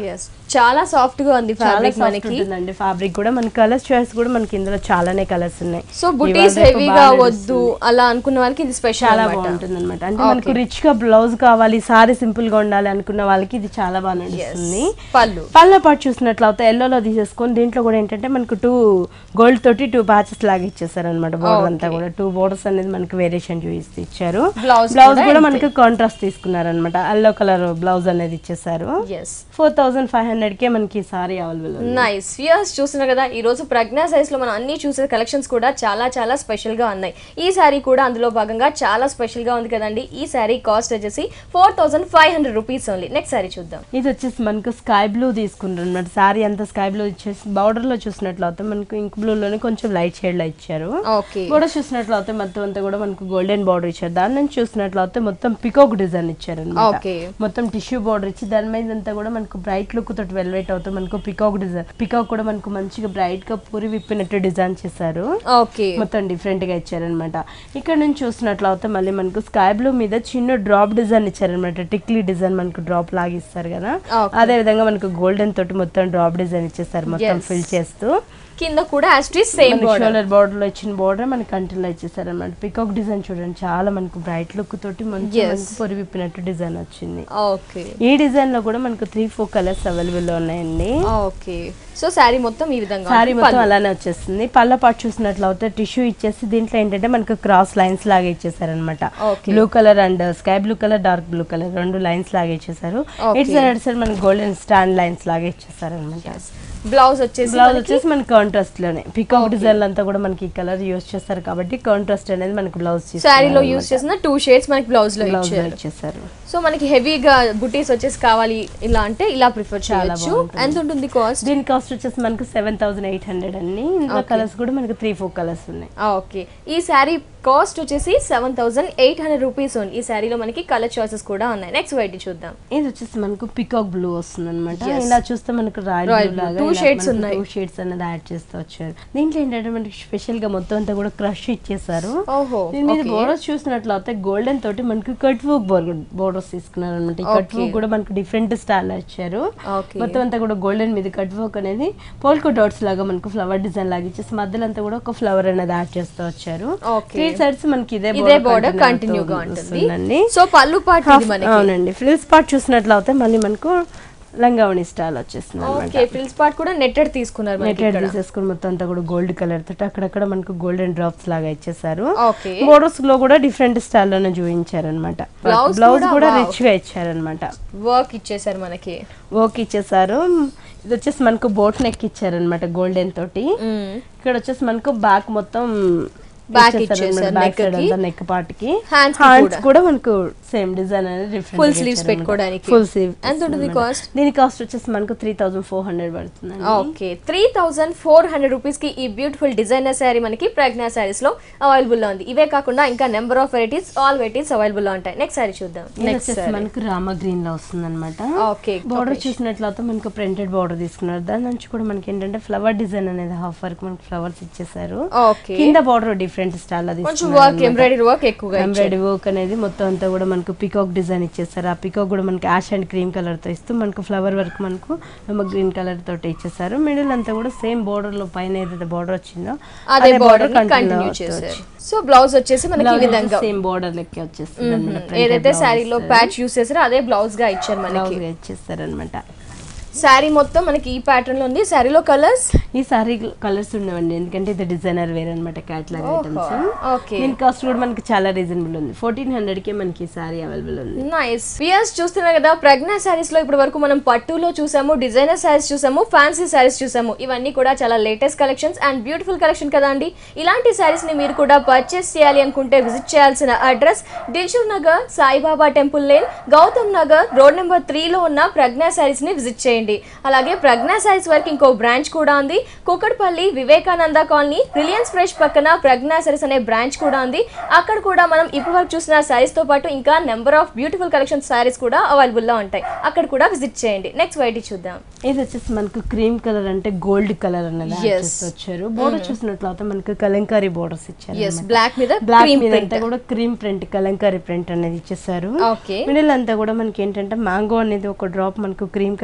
చాలా సాఫ్ట్ గా ఉంది చాలా ఫ్యాబ్రిక్ సాఫ్ట్ మనకి ఉంటుందండి ఫ్యాబ్రిక్ కూడా మన కలర్స్ చాయిస్ కూడా మనకి ఇందులో చాలానే కలర్స్ ఉన్నాయి సో బుటీస్ ఇవాళ రేపు హెవీగా బాగా వద్దు అలా అనుకున్న వాళ్ళకి ఇది స్పెషల్ చాలా బాగుంటుంది అనమాట అంటే మనకు రిచ్ గా బ్లౌజ్ కావాలి సారీ సింపుల్ గా ఉండాలి అనుకున్న వాళ్ళకి ఇది చాలా బాగా నడుస్తుంది పళ్ళు పళ్ళ పాటు చూసినట్లయితే ఎల్లోలో తీసేసుకొని దీంట్లో కూడా ఏంటంటే మనకు టూ గోల్డ్ తోటి టూ ప్యాచెస్ లాగా ఇచ్చేసారు అనమాట బోర్డర్ అంతా కూడా టూ బోర్డర్స్ అనేది మనకి వేరియేషన్ చూపిస్తే ఇచ్చారు Blouse బ్లౌజ్ కూడా మనకి కాంట్రాస్ట్ తీసుకున్నారు అనమాట ఎల్లో కలర్ బ్లౌజ్ అనేది ఇచ్చేసారు yes four thousand five hundred కే మనకి సారీ అవైలబుల్ నైస్ ఫియర్స్ చూస్తున్నారు కదా ఈ రోజు ప్రజ్ఞా సైజ్ లో మనం అన్ని చూసే కలెక్షన్స్ కూడా చాలా చాలా స్పెషల్ గా ఉన్నాయి ఈ శారీ కూడా అందులో భాగంగా చాలా స్పెషల్ గా ఉంది కదండి ఈ శారీ కాస్ట్ వచ్చేసి four thousand five hundred rupees only next sari చూద్దాం ఇది వచ్చేసి మనకు స్కై బ్లూ తీసుకుంటారు అనమాట సారీ అంతా స్కై బ్లూ ఇచ్చేసి బార్డర్ లో చూసినట్లయితే మనకు ఇంక్ బ్లూ లోనే కొంచెం లైట్ షేడ్ లో ఇచ్చారు ఓకే బోర్డర్ చూసినట్లయితే మొత్తం అంతా కూడా మనకు గోల్డెన్ బార్డర్ ఇచ్చారు దాని నుంచి చూసినట్లయితే మొత్తం పికాక్ డిజైన్ ఇచ్చారు అనమాట ఓకే మొత్తం టిష్యూ బార్డర్ ఇచ్చి దాని మీద అంతా కూడా మనకు బ్రైట్ లుక్ తోటి వెల్వెట్ అవుతుంది మనకు పికాక్ డిజైన్ పికాక్ కూడా మనకు మంచిగా బ్రైట్ గా పూరి విప్పినట్టు డిజైన్ చేశారు ఓకే మొత్తం డిఫరెంట్ గా ఇచ్చారనమాట ఇక్కడ నుంచి చూసినట్లయితే మళ్ళీ మనకు స్కై బ్లూ మీద చిన్న డ్రాప్ డిజైన్ ఇచ్చారనమాట టిక్లీ డిజైన్ మనకు డ్రాప్ లాగా ఇస్తారు కదా Okay. అదే విధంగా మనకు గోల్డెన్ తోటి మొత్తం డ్రాప్ డిజైన్ ఇచ్చేస్తారు మొత్తం Yes. ఫిల్ చేస్తూ కింద కూడా యాస్ట్రీస్ సేమ్ షోల్డర్ బార్డర్ లో ఇచ్చిన బార్డర్ మనకి కంటిన్యూ ఇచ్చేసారు అనమాట పికాక్ డిజైన్ చూడండి చాలా మనకు బ్రైట్ లుక్ తోటి మంచి Yes. మనకు పొరి విప్పినట్టు డిజైన్ వచ్చింది ఓకే ఈ డిజైన్ లో కూడా మనకు త్రీ ఫోర్ కలర్స్ అవైలబుల్ లో ఉన్నాయండి ఓకే సో శారీ మొత్తం ఈ విధంగా సారీ ఉంటుంది. మొత్తం అలానే వచ్చేస్తుంది పళ్ళ పాటు చూసినట్లయితే టిష్యూ ఇచ్చేసి దీంట్లో ఏంటంటే మనకు క్రాస్ లైన్స్ లాగా ఇచ్చేసారనమాట Okay. Blue colour and sky blue colour dark blue colour రెండు లైన్స్ లాగా ఇచ్చేసారు Okay. ఇటు సైడ్ అటు సైడ్ మనకి గోల్డెన్ స్టాండ్ లైన్స్ లాగా ఇచ్చేసారు అనమాట బ్లౌజ్ వచ్చేసి బ్లౌజ్ వచ్చేసి మనకి కాంట్రాస్ట్ లోనే పికాక్ డిజైన్ అంతా కూడా మనకి ఈ కలర్ యూస్ చేస్తారు కాబట్టి కాంట్రాస్ట్ అనేది మనకి బ్లౌజ్ శారీలో యూస్ చేసిన టూ షేడ్స్ మనకి బ్లౌజ్ లో బ్లౌజ్ ఇచ్చారు ఇచ్చేసారు సో మనకి హెవీగా బుటీస్ వచ్చేసి కావాలి ఇలా అంటే ఇలా ప్రిఫర్ చాలా చేయొచ్చు బాగుంటుంది. ఎంత ఉంటుంది కాస్ట్ దీని కాస్ట్ వచ్చేసి మనకి సెవెన్ థౌసండ్ ఎయిట్ హండ్రెడ్ అండి ఇందులో కలర్స్ కూడా మనకి త్రీ ఫోర్ కలర్స్ ఉన్నాయి ఓకే ఈ శారీ కాస్ట్ వచ్చేసి seven thousand eight hundred rupees ఉంది ఈ శారీలో మనకి కలర్ చాయిసెస్ కూడా ఉన్నాయి నెక్స్ట్ వైట్ చూద్దాం ఇది వచ్చేసి మనకు పికాక్ బ్లూ వస్తుంది అనమాట Yes. ఇలా చూస్తే మనకు రాయల్ Royal బ్లూ blue. లాగా Two shades ఉన్నాయి. టూ షేడ్స్ అనేది యాడ్ చేస్తూ వచ్చారు దీంట్లో ఏంటంటే మనకి స్పెషల్ గా మొత్తం అంతా కూడా క్రష్ ఇచ్చేసారు ఓహో దీని మీద బోర్డర్స్ చూసినట్లయితే గోల్డెన్ తోటి మనకి కట్ వర్క్ బోర్డర్స్ తీసుకున్నారు అనమాట ఈ కట్ వర్క్ కూడా మనకు డిఫరెంట్ స్టైల్ ఇచ్చారు ఓకే మొత్తం అంతా కూడా గోల్డెన్ మీద కట్ వర్క్ అనేది పోల్కో డాట్స్ లాగా మనకు ఫ్లవర్ డిజైన్ లాగా ఇచ్చేసి మధ్యలో అంతా కూడా ఒక ఫ్లవర్ అనేది యాడ్ చేస్తూ వచ్చారు ఓకే త్రీ సైడ్స్ మనకి ఇదే ఇదే border బోర్డర్ continue కంటిన్యూ గా అవుతూ ఉంటుంది వస్తుందండి సో పళ్ళు పాటు ఇది హాఫ్- మనకి అవునండి ఫ్రిల్స్ పార్ట్ చూసినట్లయితే మళ్ళీ మనకు లంగావణి స్టైల్ వచ్చేస్తుంది అనమాట ఓకే ఫ్రిల్స్ పార్ట్ కూడా నెట్టెడ్ తీసుకున్నారు మనకి నెట్టెడ్ ఇక్కడ తీసేసుకుని మొత్తం అంతా కూడా గోల్డ్ కలర్ తోటి అక్కడక్కడ మనకు గోల్డెన్ డ్రాప్స్ లాగా ఇచ్చేసారు ఓకే బోర్డర్స్ లో కూడా డిఫరెంట్ స్టైల్ లోనే చూపించారనమాట Blouse బ్లౌజ్ కూడా కూడా wow. రిచ్ గా ఇచ్చారనమాట వర్క్ ఇచ్చేసారు మనకి ఓకే ఇచ్చేసారు ఇది వచ్చేసి మనకు బోట్ నెక్ ఇచ్చారనమాట గోల్డెన్ తోటి ఇక్కడ వచ్చేసి మనకు బ్యాక్ మొత్తం Back ఇచ్చేసారు neck కి. నెక్ పార్ట్ కి Hands కి హ్యాండ్స్ కూడా. కూడా మనకు సేమ్ డిజైన్ అనేది డిఫరెంట్ Full sleeves పెట్టుకోవడానికి. ఫుల్ స్లీవ్ ఎంత ఉంటుంది కాస్ట్ దీని కాస్ట్ వచ్చేసి మనకు త్రీ థౌసండ్ ఫోర్ హండ్రెడ్ పడుతుంది okay three thousand four hundred rupees కి ఈ బ్యూటిఫుల్ డిజైనర్ శారీ మనకి ప్రజ్ఞా శారీస్ లో అవైలబుల్ లో ఉంది ఇవే కాకుండా ఇంకా number of varieties all varieties available లో ఉంటాయి నెక్స్ట్ శారీ చూద్దాం ఇది నెక్స్ట్ వచ్చేసి మనకు రామ గ్రీన్ లో వస్తుంది అనమాట ఓకే బార్డర్ చూసినట్లయితే మనకు ప్రింటెడ్ బార్డర్ తీసుకున్నారు దాని నుంచి కూడా మనకి ఏంటంటే ఫ్లవర్ డిజైన్ అనేది హాఫ్ వర్క్ మనకి ఫ్లవర్స్ ఇచ్చేసారు ఓకే కింద బార్డర్ డిఫరెంట్ స్టైల్ అది కొంచెం వర్క్ ఎంబ్రాయిడరీ వర్క్ ఎక్కువగా ఇచ్చారు. ఎంబ్రాయిడరీ వర్క్ అనేది మొత్తం అంతా కూడా మనకు పికాక్ డిజైన్ ఇచ్చేస్తారు ఆ పికాక్ కూడా మనకి యాష్ అండ్ క్రీమ్ కలర్ తో ఇస్తూ మనకు ఫ్లవర్ వర్క్ మనకు గ్రీన్ కలర్ తోటి ఇచ్చేసారు మిడిల్ అంతా కూడా సేమ్ బార్డర్ లో పైన ఏదైతే బార్డర్ వచ్చిందో అదే బార్డర్ కంటిన్యూ చేశారు సో బ్లౌజ్ వచ్చేసి మనకి ఈ విధంగా సేమ్ బార్డర్ లెక్క వచ్చేస్తుంది అనమాట ఏదైతే శారీలో ప్యాచ్ యూస్ చేసారో అదే బ్లౌజ్ గా ఇచ్చారు మనకి బ్లౌజ్ ఇచ్చేస్తారు అనమాట శారీ మొత్తం మనకి ఈ ప్యాటర్న్ లో ఉంది శారీలో కలర్స్ ఈ సారీ కలర్స్ ఉండవండి ఎందుకంటే ఇది డిజైనర్ వేర్ అనమాట క్యాట్లాగ్ ఐటమ్స్ ఓకే దీని కాస్ట్ కూడా మనకి చాలా రీజనబుల్ ఉంది ఫోర్టీన్ హండ్రెడ్ కి మనకి ఈ సారీ అవైలబుల్ ఉంది నైస్ పియర్స్ చూస్తున్నారు కదా ప్రజ్ఞా శారీస్ లో ఇప్పటి వరకు మనం పట్టులో చూసాము డిజైనర్ శారీస్ చూసాము ఫ్యాన్సీ శారీస్ చూసాము ఇవన్నీ కూడా చాలా latest collections and beautiful collection కదా అండి ఇలాంటి శారీస్ ని మీరు కూడా పర్చేస్ చేయాలి అనుకుంటే విజిట్ చేయాల్సిన address Dilsukh Nagar Saibaba temple lane Gautam Nagar road number త్రీలో ఉన్న ప్రజ్ఞా శారీస్ ని విజిట్ చేయండి అలాగే ప్రజ్ఞా శారీస్ వరకు ఇంకో బ్రాంచ్ కూడా ఉంది Kukatpally Vivekananda colony Reliance Fresh పక్కన ప్రజ్ఞా శారీస్ అనే బ్రాంచ్ కూడా ఉంది అక్కడ కూడా మనం ఇప్పటి వరకు చూసిన శారీస్ తో పాటు ఇంకా number of beautiful collection saris కూడా అవైలబుల్ లో ఉంటాయి అక్కడ కూడా విజిట్ చేయండి నెక్స్ట్ వైట్ చూద్దాం ఇది వచ్చేసి మనకు క్రీమ్ కలర్ అంటే గోల్డ్ కలర్ అనేది add Yes. చేస్తూ వచ్చారు బోర్డర్ చూసినట్లయితే మనకు కలంకారీ బోర్డర్స్ ఇచ్చారు ఎస్ బ్లాక్ మీద బ్లాక్ క్రీమ్ మీద ప్రింట్ అంతా కూడా క్రీమ్ ప్రింట్ కలంకారీ ప్రింట్ అనేది ఇచ్చేసారు ఓకే మిడిల్ అంతా కూడా మనకి ఏంటంటే మ్యాంగో అనేది ఒక డ్రాప్ మనకు క్రీమ్ కలర్ ఇస్తుంది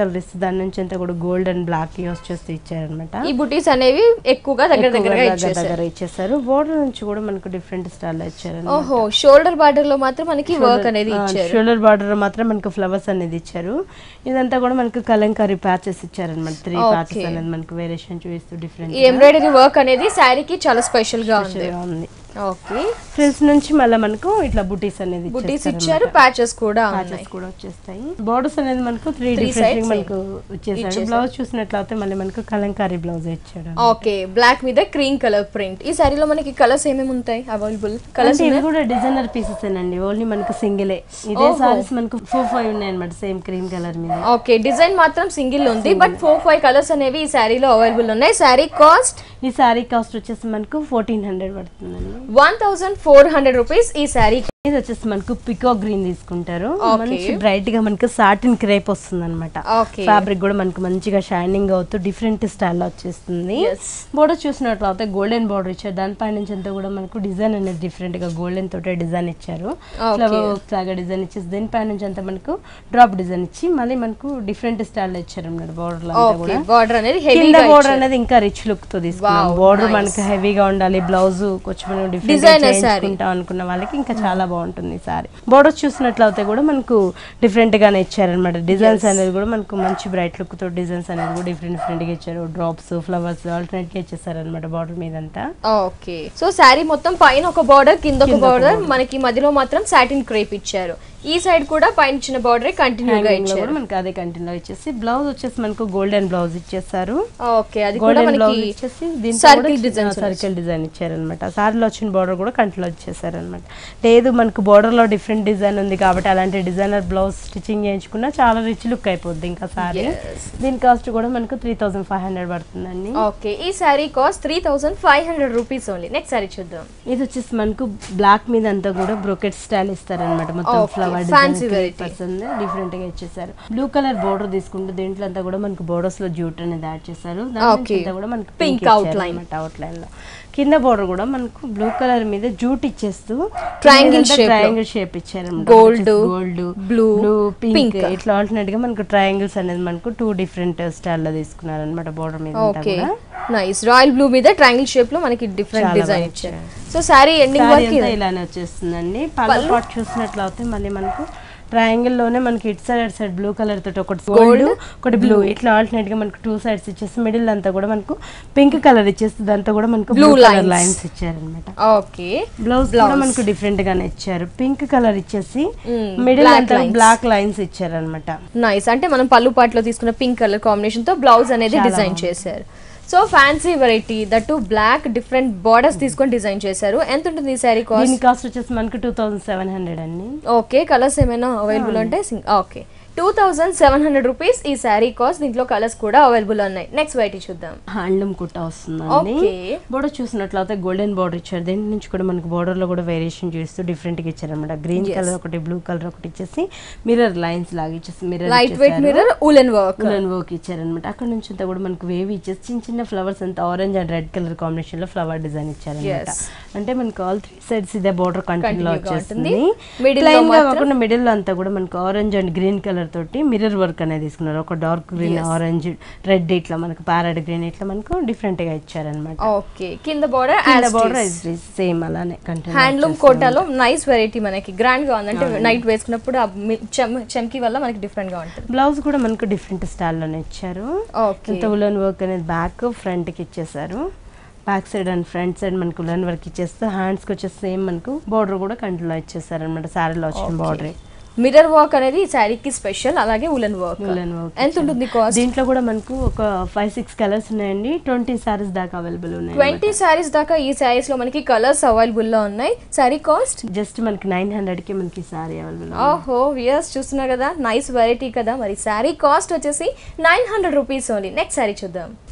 దాని నుంచి అంతా కూడా గోల్డ్ అండ్ బ్లాక్ యూస్ చేస్తూ ఇచ్చారనమాట ఈ బుటీస్ అనేవి ఎక్కువగా దగ్గర దగ్గరగా ఇచ్చేసారు దగ్గర ఇచ్చేసారు బోర్డర్ నుంచి కూడా మనకు డిఫరెంట్ స్టైల్ ఇచ్చారు ఓహో షోల్డర్ బార్డర్ లో మాత్రం మనకి వర్క్ అనేది ఇచ్చారు షోల్డర్ బార్డర్ మాత్రం మనకు ఫ్లవర్స్ అనేది ఇచ్చారు ఇదంతా కూడా మనకు కలంకారీ ప్యాచెస్ ఇచ్చారనమాట త్రీ ప్యాచెస్ అనేది మనకు వేరియేషన్ చూపిస్తూ డిఫరెంట్ ఈ ఎంబ్రాయిడరీ వర్క్ అనేది శారీకి చాలా స్పెషల్ గా ఉంది ఉంది ఓకే ఫ్రిల్స్ నుంచి మళ్ళీ మనకు ఇట్లా బుటీస్ అనేది బుటీస్ ఇచ్చారు ప్యాచెస్ కూడా ఉన్నాయి ప్యాచెస్ కూడా వచ్చేస్తాయి బోర్డర్స్ అనేది మనకు త్రీ డిఫరెంట్ మనకు వచ్చేసాడు బ్లౌజ్ చూసినట్లయితే మళ్ళీ మనకు కలంకారీ బ్లౌజ్ ఇచ్చాడు ఓకే బ్లాక్ మీద క్రీమ్ కలర్ ప్రింట్ ఈ శారీలో మనకి కలర్స్ ఏమేమి ఉంటాయి అవైలబుల్ కలర్స్ అంటే ఇవి కూడా డిజైనర్ పీసెస్ అండి ఓన్లీ మనకు సింగిలే ఇదే సారీస్ మనకు ఫోర్ ఫైవ్ ఉన్నాయి అనమాట సేమ్ క్రీమ్ కలర్ మీద ఓకే డిజైన్ మాత్రం సింగిల్ ఉంది బట్ ఫోర్ ఫైవ్ కలర్స్ అనేవి ఈ శారీలో అవైలబుల్ ఉన్నాయి శారీ కాస్ట్ ఈ సారీ కాస్ట్ వచ్చేసి మనకు ఫోర్టీన్ హండ్రెడ్ పడుతుందండి one thousand four hundred rupees ఈ శారీ ఇది వచ్చేసి మనకు పికో గ్రీన్ తీసుకుంటారు మంచి బ్రైట్ గా మనకు సాటిన్ క్రేప్ వస్తుంది అనమాట ఓకే ఫ్యాబ్రిక్ కూడా మనకు మంచిగా షైనింగ్ అవుతూ డిఫరెంట్ స్టైల్లో వచ్చేస్తుంది బోర్డర్ చూసినట్లయితే గోల్డెన్ బోర్డర్ ఇచ్చారు దానిపై నుంచి అంతా కూడా మనకు డిజైన్ అనేది డిఫరెంట్ గా గోల్డెన్ తోటే డిజైన్ ఇచ్చారు ఫ్లవర్ వర్క్స్ లాగా డిజైన్ ఇచ్చేసి దీనిపై నుంచి అంతా మనకు డ్రాప్ డిజైన్ ఇచ్చి మళ్ళీ మనకు డిఫరెంట్ స్టైల్లో ఇచ్చారు అన్నమాట బోర్డర్ అంతా ఓకే కూడా బార్డర్ అనేది హెవీ కింద బోర్డర్ అనేది ఇంకా రిచ్ లుక్ తో తీసుకున్నాం బోర్డర్ మనకి హెవీగా ఉండాలి బ్లౌజ్ కొంచెం డిఫరెంట్ చేయించుకుంటాం అనుకున్న వాళ్ళకి ఇంకా చాలా బాగుంటుంది సారీ బోర్డర్ చూసినట్లయితే కూడా మనకు డిఫరెంట్ గానే ఇచ్చారనమాట డిజైన్స్ అనేది కూడా మనకు మంచి బ్రైట్ లుక్ తో డిజైన్స్ అనేది కూడా డిఫరెంట్ డిఫరెంట్ గా ఇచ్చారు డ్రాప్స్ ఫ్లవర్స్ ఆల్టర్నేట్ గా ఇచ్చేసారనమాట బార్డర్ మీద అంతా ఓకే సో శారీ మొత్తం పైన ఒక బార్డర్ కింద ఒక బార్డర్ మనకి మధ్యలో మాత్రం సాటిన్ క్రేప్ ఇచ్చారు ఈ సైడ్ కూడా పైన ఇచ్చిన బార్డర్ కంటిన్యూగా Hanging లో ఇచ్చారు కూడా మనకి అదే కంటిన్యూ ఇచ్చేసి బ్లౌజ్ వచ్చేసి మనకు గోల్డెన్ బ్లౌజ్ ఇచ్చేసారు ఓకే అది కూడా గోల్డెన్ బ్లౌజ్ మనకి ఇచ్చేసి దీంట్లో circle designs సర్కిల్ డిజైన్ ఇచ్చారనమాట సారీలో వచ్చిన బార్డర్ కూడా కంటిలో ఇచ్చేసారనమాట లేదు మనకు border లో డిఫరెంట్ డిజైన్ ఉంది కాబట్టి అలాంటి డిజైనర్ బ్లౌజ్ స్టిచ్చింగ్ చేయించుకున్నా చాలా రిచ్ లుక్ అయిపోద్ది ఇంకా సారీ దీని కాస్ట్ కూడా మనకు త్రీ థౌసండ్ ఫైవ్ హండ్రెడ్ పడుతుందండి ఓకే ఈ sari cost three thousand five hundred rupees only next sari చూద్దాం ఇది వచ్చేసి మనకు బ్లాక్ మీద అంతా కూడా బ్రోకెట్ స్టైల్ ఇస్తారనమాట మొత్తం Okay, flower fancy variety. Person different గా ఇచ్చేసారు బ్లూ కలర్ బోర్డర్ తీసుకుంటే దీంట్లో అంతా కూడా మనకు బోర్డర్స్ లో జ్యూట్ అనేది యాడ్ చేశారు దాని నుంచి Okay. అంతా కూడా మనకు Pink pink outline. Outline లో కింద బోర్డర్ కూడా మనకు బ్లూ కలర్ మీద జూట్ ఇచ్చేస్తూ Triangle shape లో. ట్రయాంగిల్ షేప్ ఇచ్చారు Gold, gold blue, blue pink pink. ఇట్లా ఆల్టర్నేట్ గా మనకు ట్రయాంగిల్స్ అనేది మనకు టూ డిఫరెంట్ స్టైల్ లో తీసుకున్నారు అనమాట బోర్డర్ మీద అంతా ఓకే కూడా నైస్ రాయల్ బ్లూ మీద ట్రయాంగిల్ షేప్ లో మనకి డిఫరెంట్ చాలా డిజైన్ బాగా ఇచ్చారు సో శారీ ఎండింగ్ సారీ వరకు అంతా ఇలానే వచ్చేస్తుందండి పళ్ళు పాటు చూసినట్లయితే మళ్ళీ మనకు ట్రయాంగిల్ లోనే మనకి ఇటు సైడ్ అటు సైడ్ బ్లూ కలర్ తోటి ఒకటి గోల్డ్ ఒకటి బ్లూ ఇట్లా ఆల్టర్నేట్ గా మనకు టూ సైడ్స్ ఇచ్చేసి మిడిల్ అంతా కూడా మనకు పింక్ కలర్ ఇచ్చేసి దాంతో కూడా మనకు blue Blue colour lines. Lines ఇచ్చారనమాట ఓకే బ్లౌజ్ కూడా మనకు డిఫరెంట్ గానే ఇచ్చారు పింక్ కలర్ ఇచ్చేసి Mm, మిడిల్ black అంతా lines. బ్లాక్ లైన్స్ ఇచ్చారనమాట నైస్ అంటే మనం పళ్ళు పాటలో తీసుకున్న పింక్ కలర్ కాంబినేషన్ తో బ్లౌజ్ అనేది డిజైన్ చేశారు so fancy variety that black different borders తీసుకొని డిజైన్ చేశారు ఎంత ఉంటుంది ఈ శారీ కాస్ట్ దీని కాస్ట్ వచ్చేసి మనకు టూ థౌసండ్ సెవెన్ హండ్రెడ్ అండి ఓకే కలర్స్ ఏమైనా అవైలబుల్ అంటే okay two thousand seven hundred rupees ఈ శారీ కాస్ట్ దీంట్లో కలర్స్ కూడా అవైలబుల్ ఉన్నాయి నెక్స్ట్ వెరైటీ చూద్దాం హ్యాండ్లూమ్ కుట్ట వస్తుందండి ఓకే బోర్డర్ చూసినట్లయితే గోల్డెన్ బోర్డర్ ఇచ్చారు దీని నుంచి కూడా మనకి బోర్డర్ లో కూడా వేరియేషన్ చేస్తూ డిఫరెంట్ గా ఇచ్చారనమాట గ్రీన్ కలర్ ఒకటి బ్లూ కలర్ ఒకటి ఇచ్చేసి మిర్రర్ లైన్స్ లాగా ఇచ్చేసి mirror light weight mirror woollen work woollen work ఇచ్చారనమాట అక్కడ నుంచి అంతా కూడా మనకు వేవ్ ఇచ్చేసి చిన్న చిన్న ఫ్లవర్స్ అంతా orange and red colour combination లో ఫ్లవర్ డిజైన్ ఇచ్చారనమాట Yes. అంటే మనకు ఆల్ త్రీ సైడ్స్ ఇదే బోర్డర్ కంటిన్యూ Continue గా వచ్చేస్తుంది ఉంటుంది. Middle లో ప్లైన్ గా మాత్రం- కాకుండా మిడిల్ లో అంతా కూడా మనకు ఆరెంజ్ అండ్ గ్రీన్ కలర్ తోటి మిర్రర్ వర్క్ అనేది తీసుకున్నారు ఒక డార్క్ గ్రీన్ ఆరెంజ్ రెడ్ ఇట్లా మనకు ప్యారెడ్ గ్రీన్ ఇట్లా మనకు డిఫరెంట్ గా ఇచ్చారనమాట ఓకే కింద బార్డర్ కింద బోర్డర్ సేమ్ అలానే కంటిన్యూ హ్యాండ్లూమ్ కోటాలో నైస్ వెరైటీ మనకి గ్రాండ్ గా ఉంది అంటే నైట్ వేసుకున్నప్పుడు ఆ మి- చెమ్- చెమ్కి వల్ల మనకి డిఫరెంట్ గా ఉంటుంది బ్లౌజ్ కూడా మనకు డిఫరెంట్ స్టైల్లోనే ఇచ్చారు ఓకే ఇంత ఉలన్ వర్క్ అనేది బ్యాక్ ఫ్రంట్ కి ఇచ్చేసారు back side and front side మనకు ఉలన్ వర్క్ ఇచ్చేస్తే హ్యాండ్స్ కి వచ్చేసి సేమ్ మనకు బోర్డర్ కూడా కంటిలో ఇచ్చేసారు అనమాట శారీలో వచ్చిన బార్డర్ మిర్రర్ వర్క్ అనేది ఈ శారీకి స్పెషల్ అలాగే ఉలెన్ వర్క్ ఉలన్ వర్క్ ఎంత ఉంటుంది కాస్ట్ దీంట్లో కూడా మనకు ఒక ఫైవ్ సిక్స్ కలర్స్ ఉన్నాయండి ట్వంటీ సారీస్ దాకా అవైలబుల్ ఉన్నాయి ట్వంటీ శారీస్ దాకా ఈ శారీస్ లో మనకి కలర్స్ అవైలబుల్ లో ఉన్నాయి శారీ కాస్ట్ జస్ట్ మనకి నైన్ హండ్రెడ్ కి మనకి సారీ అవైలబుల్ ఓహో వియర్స్ చూస్తున్నారు కదా నైస్ వెరైటీ కదా మరి శారీ కాస్ట్ వచ్చేసి nine hundred rupees only next sari చూద్దాం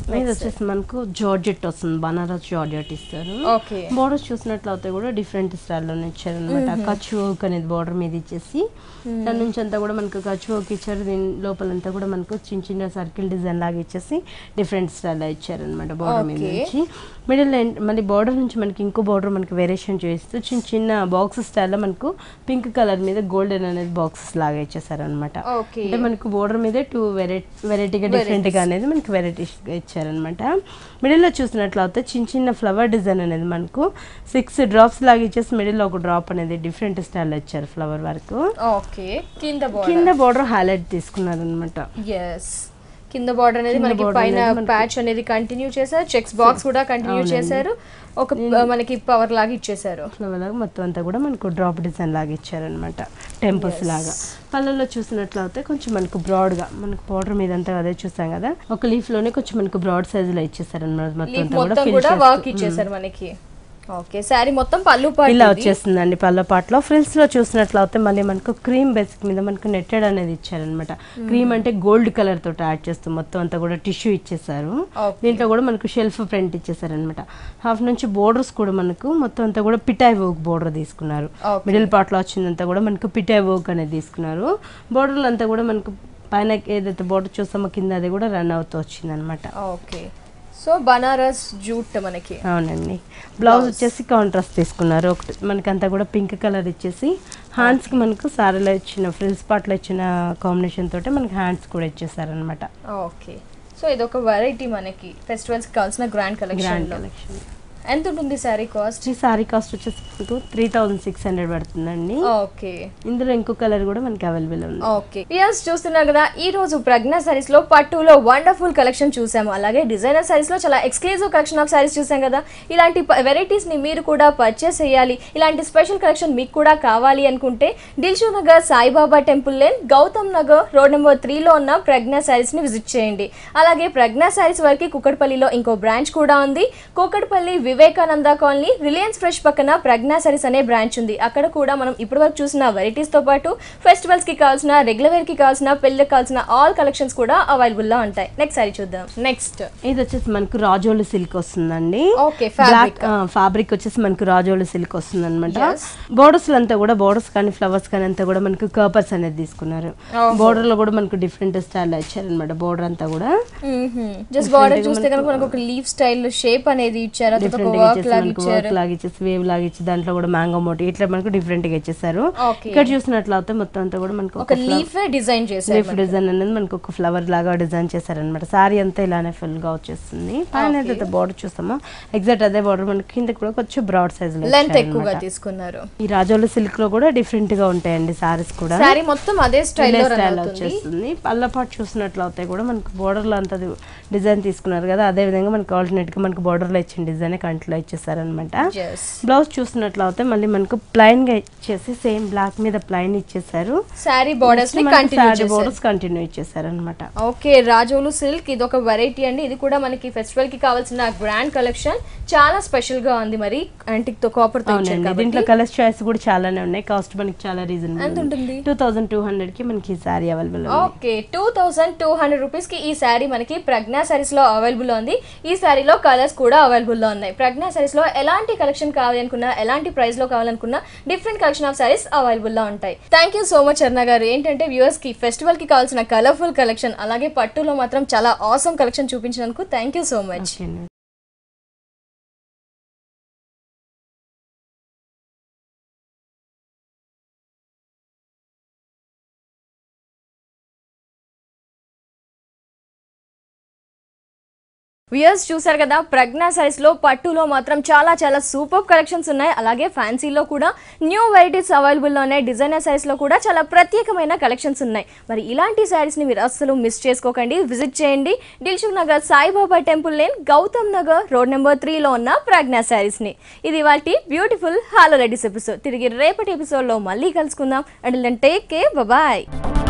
ఇది వచ్చేసి మనకు జార్జెట్ వస్తుంది బనారస్ జార్జెట్ ఇస్తారు ఓకే బోర్డర్స్ చూసినట్లయితే కూడా డిఫరెంట్ స్టైల్లోనే ఇచ్చారు అనమాట కచ్ వర్క్ అనేది బోర్డర్ మీద ఇచ్చేసి దాని నుంచి అంతా కూడా మనకు కచ్ వర్క్ ఇచ్చారు దీని లోపలంతా కూడా మనకు చిన్న చిన్న సర్కిల్ డిజైన్ లాగా ఇచ్చేసి డిఫరెంట్ స్టైల్లో ఇచ్చారు అనమాట బోర్డర్ మీద Okay. నుంచి మిడిల్ మళ్ళీ బోర్డర్ నుంచి మనకి ఇంకో బోర్డర్ మనకి వేరియేషన్ చేస్తూ చిన్న చిన్న బాక్స్ స్టైల్లో మనకు పింక్ కలర్ మీద గోల్డెన్ అనేది బాక్సెస్ లాగా ఇచ్చేసారు అనమాట ఓకే అంటే మనకు బోర్డర్ మీద టూ వెరైటీ వెరైటీగా డిఫరెంట్గా అనేది మనకి వెరైటీస్గా ఇచ్చారనమాట మిడిల్లో చూసినట్లయితే చిన్న చిన్న ఫ్లవర్ డిజైన్ అనేది మనకు సిక్స్ డ్రాప్స్ లాగా ఇచ్చేసి మిడిల్లో ఒక డ్రాప్ అనేది డిఫరెంట్ స్టైల్లో ఇచ్చారు ఫ్లవర్ వరకు ఓకే కింద బార్డర్ కింద బోర్డర్ హైలైట్ తీసుకున్నారు అనమాట ఎస్ కింద బార్డర్ అనేది కింద మనకి border పైన అనేది మనకి- ప్యాచ్ అనేది కంటిన్యూ చేశారు చెక్స్ బాక్స్ కూడా కంటిన్యూ అవునండి. చేశారు ఒక ప- మనకి పవర్ లాగా ఇచ్చేసారు ఫ్లవర్ లాగా మొత్తం అంతా కూడా మనకు డ్రాప్ డిజైన్ లాగా ఇచ్చారనమాట టెంపుల్స్ లాగా పళ్ళల్లో చూసినట్లయితే కొంచెం మనకు బ్రాడ్గా మనకు పౌడర్ మీద అంతా అదే చూసాం కదా ఒక లీఫ్ లోనే కొంచెం మనకు బ్రాడ్ సైజులో ఇచ్చేసారనమాట మొత్తం లీఫ్ అంతా కూడా మొత్తం fill కూడా చేస్తూ. వర్క్ ఇచ్చేసారు మనకి ఓకే శారీ మొత్తం పళ్ళు ఇలా పట్టు వచ్చేస్తుందండి పళ్ళ పాటలో ఫ్రిల్స్ లో చూసినట్లయితే మళ్ళీ మనకు క్రీమ్ బేసిక్ మీద మనకు నెట్టెడ్ అనేది ఇచ్చారనమాట క్రీమ్ అంటే గోల్డ్ కలర్ తోటి యాడ్ చేస్తూ మొత్తం అంతా కూడా టిష్యూ ఇచ్చేసారు Okay. దీంట్లో కూడా మనకు షెల్ఫ్ ప్రింట్ ఇచ్చేసారనమాట హాఫ్ నుంచి బోర్డర్స్ కూడా మనకు మొత్తం అంతా కూడా పిటాయ్ వర్క్ బోర్డర్ తీసుకున్నారు Okay. మిడిల్ పార్ట్ లో వచ్చిందంతా కూడా మనకు పిటాయ్ వర్క్ అనేది తీసుకున్నారు బోర్డర్లు అంతా కూడా మనకు పైన ఏదైతే బోర్డర్ చూస్తామో కింద అది కూడా రన్ అవుతూ వచ్చింది ఓకే సో బనారస్ జూట్ మనకి అవునండి బ్లౌజ్ వచ్చేసి కాంట్రాస్ట్ తీసుకున్నారు ఒకటి మనకంతా కూడా పింక్ కలర్ ఇచ్చేసి హ్యాండ్స్ కి మనకు సారీలో ఇచ్చిన ఫ్రిల్ స్పాట్ లో ఇచ్చిన కాంబినేషన్ తోటి మనకి హ్యాండ్స్ కూడా ఇచ్చేసారనమాట ఓకే సో ఇది ఒక వెరైటీ మనకి ఫెస్టివల్స్ కావాల్సిన గ్రాండ్ కలెక్షన్ గ్రాండ్ లో కలెక్షన్ ఎంత ఉంటుంది శారీ కాస్ట్ ఈ సారీ కాస్ట్ వచ్చేసి మనకు త్రీ థౌజండ్ సిక్స్ హండ్రెడ్ పడుతుందండి ఓకే ఇందులో ఇంకో కలర్ కూడా మనకి అవైలబుల్ ఉంది ఓకే ఇయర్స్ చూస్తున్నారు కదా ఈ రోజు ప్రజ్ఞా సారీస్ లో పట్టులో వండర్ఫుల్ కలెక్షన్ చూసాము అలాగే డిజైనర్ సారీస్ లో చాలా ఎక్స్క్లూజివ్ కలెక్షన్ ఆఫ్ సారీస్ చూసాం కదా ఇలాంటి వెరైటీస్ ని మీరు కూడా పర్చేస్ చేయాలి ఇలాంటి స్పెషల్ కలెక్షన్ మీకు కూడా కావాలి అనుకుంటే Dilsukhnagar Saibaba temple lane Gautam Nagar road number త్రీలో ఉన్న ప్రజ్ఞా సారీస్ ని విజిట్ చేయండి అలాగే ప్రజ్ఞా సారీస్ వరకు కుక్కడపల్లిలో ఇంకో బ్రాంచ్ కూడా ఉంది Kukatpally Vivekananda colony Reliance Fresh పక్కన ప్రజ్ఞా సారీస్ అనే బ్రాంచ్ ఉంది అక్కడ కూడా మనం ఇప్పటివరకు చూసిన varieties తో పాటు ఫెస్టివల్స్ కి కావాల్సిన రెగ్యులర్ వేర్ కి కావాల్సిన పెళ్ళికి కావాల్సిన ఆల్ కలెక్షన్స్ కూడా అవైలబుల్ లో ఉంటాయి నెక్స్ట్ సారీ చూద్దాం నెక్స్ట్ ఇది వచ్చేసి మనకు రాజోలు సిల్క్ వస్తుందండి ఓకే ఫ్యాబ్రిక్ ఫ్యాబ్రిక్ వచ్చేసి మనకు రాజోలు సిల్క్ వస్తుంది అనమాట Yes. బోర్డర్స్ అంతా కూడా బోర్డర్స్ కానీ ఫ్లవర్స్ కానీ అంతా కూడా మనకు కర్పర్స్ అనేది తీసుకున్నారు ఓహో. బోర్డర్ లో కూడా మనకు డిఫరెంట్ స్టైల్ ఇచ్చారనమాట బోర్డర్ అంతా కూడా జస్ట్ బార్డర్ చూస్తే కనుక మనకు ఒక లీఫ్ స్టైల్ షేప్ అనేది ఇచ్చారు అదొక డిఫరెంట్ వర్క్ లాగా మనకు ఇచ్చారు వర్క్ లాగా ఇచ్చేసి వేవ్ లాగా ఇచ్చి దాంట్లో కూడా మ్యాంగో మోటి ఇట్లా మనకు డిఫరెంట్ గా ఇచ్చేసారు ఓకే ఇక్కడ చూసినట్లయితే మొత్తం అంతా కూడా మనకు ఒక లీఫ్ డిజైన్ చేశారు లీఫ్ డిజైన్ అనేది మనకు ఒక ఫ్లవర్ లాగా డిజైన్ చేశారనమాట సారీ అంతా ఇలానే ఫుల్ గా వచ్చేస్తుంది పైన ఏదైతే బార్డర్ చూస్తామో ఎగ్జాక్ట్ అదే బార్డర్ మనకి కింద కూడా కొంచెం బ్రాడ్ సైజ్ లో లెంత్ ఇచ్చారన్నమాట. ఎక్కువగా తీసుకున్నారు ఈ రాజోలు సిల్క్ లో కూడా డిఫరెంట్ గా ఉంటాయండి సారీస్ కూడా శారీ మొత్తం అదే స్టైల్లో రన్ స్టైల్ అవుతుంది వచ్చేస్తుంది పళ్ళ పాటు చూసినట్లయితే కూడా మనకు border లో అంత డిజైన్ తీసుకున్నారు కదా అదే విధంగా మనకు ఆల్టర్నేట్ గా మనకు border లో ఇచ్చిన డిజైన్ కంటిలో ఇచ్చేసారనమాట ఎస్ బ్లౌజ్ చూసినట్లయితే మళ్ళీ మనకు ప్లైన్ గా ఇచ్చేసి సేమ్ బ్లాక్ మీద ప్లైన్ ఇచ్చేసారు శారీ బార్డర్స్ ని కంటిన్యూ చేశారు బోర్డర్స్ కంటిన్యూ ఇచ్చేసారు అనమాట ఓకే రాజోలు సిల్క్ ఇది ఒక వెరైటీ అండి ఇది కూడా మనకి ఫెస్టివల్ కి కావాల్సిన గ్రాండ్ కలెక్షన్ చాలా స్పెషల్ గా ఉంది మరి యాంటిక్ తో కాపర్ తో ఇచ్చారు అవునండి కాబట్టి దీంట్లో కలర్స్ చాయిస్ కూడా చాలానే ఉన్నాయి కాస్ట్ మనకి చాలా రీజనబుల్ ఎంత ఉంటుంది టూ థౌసండ్ టూ హండ్రెడ్ కి మనకి ఈ sari available okay two thousand two hundred rupees కి ఈ శారీ మనకి ప్రజ్ఞా సారీస్ లో అవైలబుల్ ఉంది ఈ శారీలో కలర్స్ కూడా అవైలబుల్ లో ఉన్నాయి ప్రజ్ఞా సారీస్ లో ఎలాంటి కలెక్షన్ కావాలనుకున్నా ఎలాంటి ప్రైస్ లో కావాలనుకున్నా different collection of saris available లో ఉంటాయి thank you so much Arna garu ఏంటంటే వ్యూవర్స్ కి ఫెస్టివల్ కి కావాల్సిన కలర్ఫుల్ కలెక్షన్ అలాగే పట్టులో మాత్రం చాలా ఆసమ్ కలెక్షన్ చూపించినందుకు thank you so much okay viewers చూసారు కదా ప్రజ్ఞా సారీస్ లో పట్టులో మాత్రం చాలా చాలా సూపర్ కలెక్షన్స్ ఉన్నాయి అలాగే ఫ్యాన్సీలో కూడా న్యూ వెరైటీస్ అవైలబుల్ ఉన్నాయి డిజైనర్ సారీస్ లో కూడా చాలా ప్రత్యేకమైన కలెక్షన్స్ ఉన్నాయి మరి ఇలాంటి సారీస్ ని మీరు అస్సలు మిస్ చేసుకోకండి విజిట్ చేయండి Dilsukh Nagar Saibaba temple lane Gautam Nagar road number త్రీలో ఉన్న ప్రజ్ఞా సారీస్ ని ఇది వాటి బ్యూటిఫుల్ హాలో రెడీస్ ఎపిసోడ్ తిరిగి రేపటి ఎపిసోడ్ లో మళ్ళీ కలుసుకుందాం అండ్ టేక్ కే బాయ్